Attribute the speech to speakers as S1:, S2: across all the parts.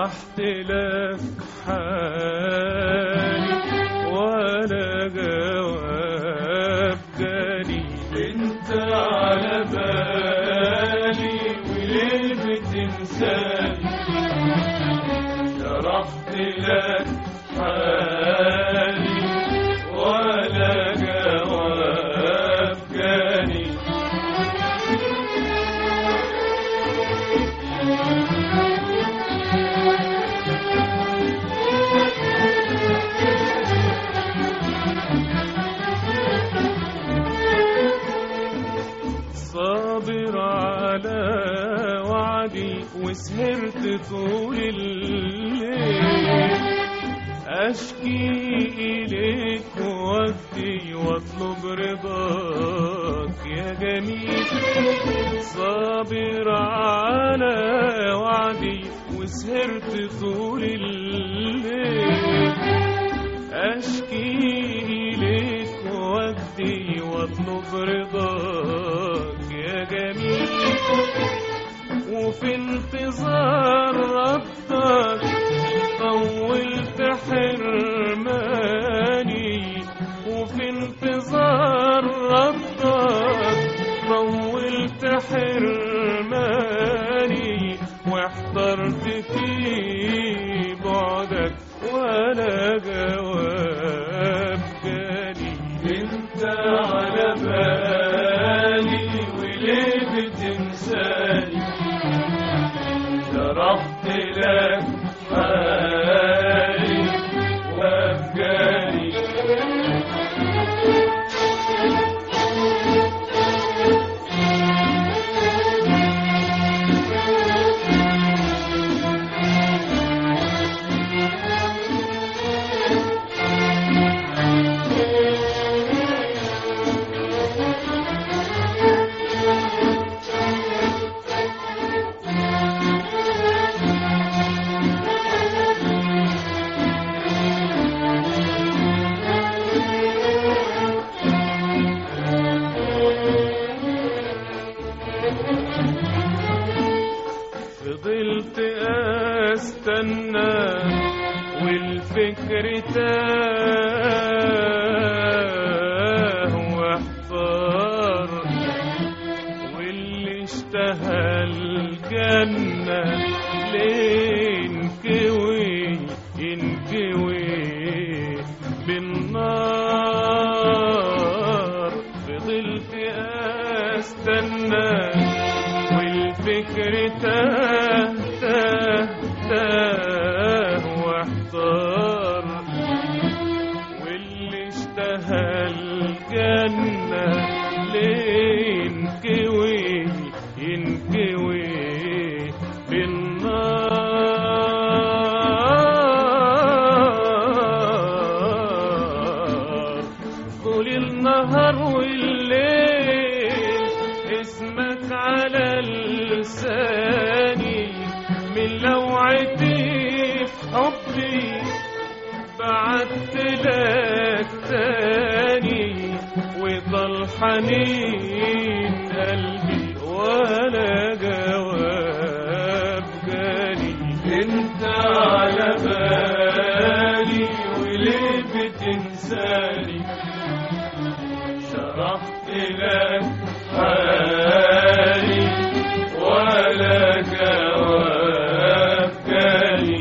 S1: شرحت لك حالي ولا جواب جالي انت على بالي وليه بتنساني شرحت لك حالي ولا جواب جالي صابر على وعدي وسهرت طول الليل أشكي إليك وأبكي وأطلب رضاك يا جميل صابر على وعدي وسهرت طول الليل أشكي إليك وأبكي وأطلب رضاك يا جميل وفي انتظار ردك طولت حرماني وفي انتظار ردك طولت حرماني واحترت في بعدك ولا جواب جالي انت على بالي وليه بتنساني شرحت لك حالي وافجاني فضلت استنى والفكر تاه واحتار واللي اشتهى الجنة ليه انكوي ينكوي بالنار فضلت استنى والفكر تاه تاه تاه واحتار واللي اشتهى الجنة ليه ينكوي ينكوي بالنار طول النهار والليل اسمك على لساني من لوعتي في حبي بعت لك تاني وضل حنين قلبي ولا جواب جالي انت على بالي وليه بتنساني شرحت لك حالي ولا جواب جالي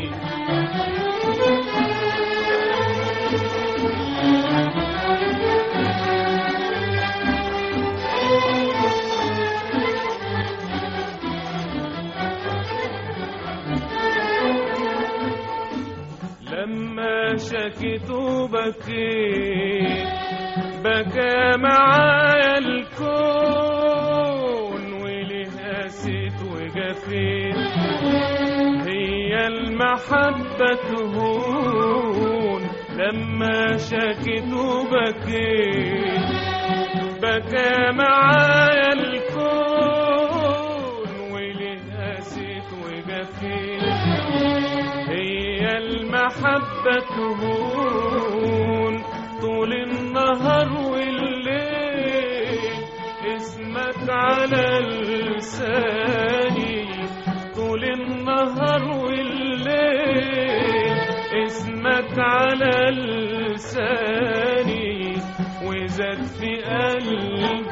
S1: لما شكيت وبكيت بكى معايا الكون وليه قسيت وجفيت هي المحبة تهون لما شكيت وبكيت بكى معايا الكون وليه قسيت وجفيت هي المحبة تهون طول النهار والليل اسمك على لساني طول النهار والليل زاد في قلبي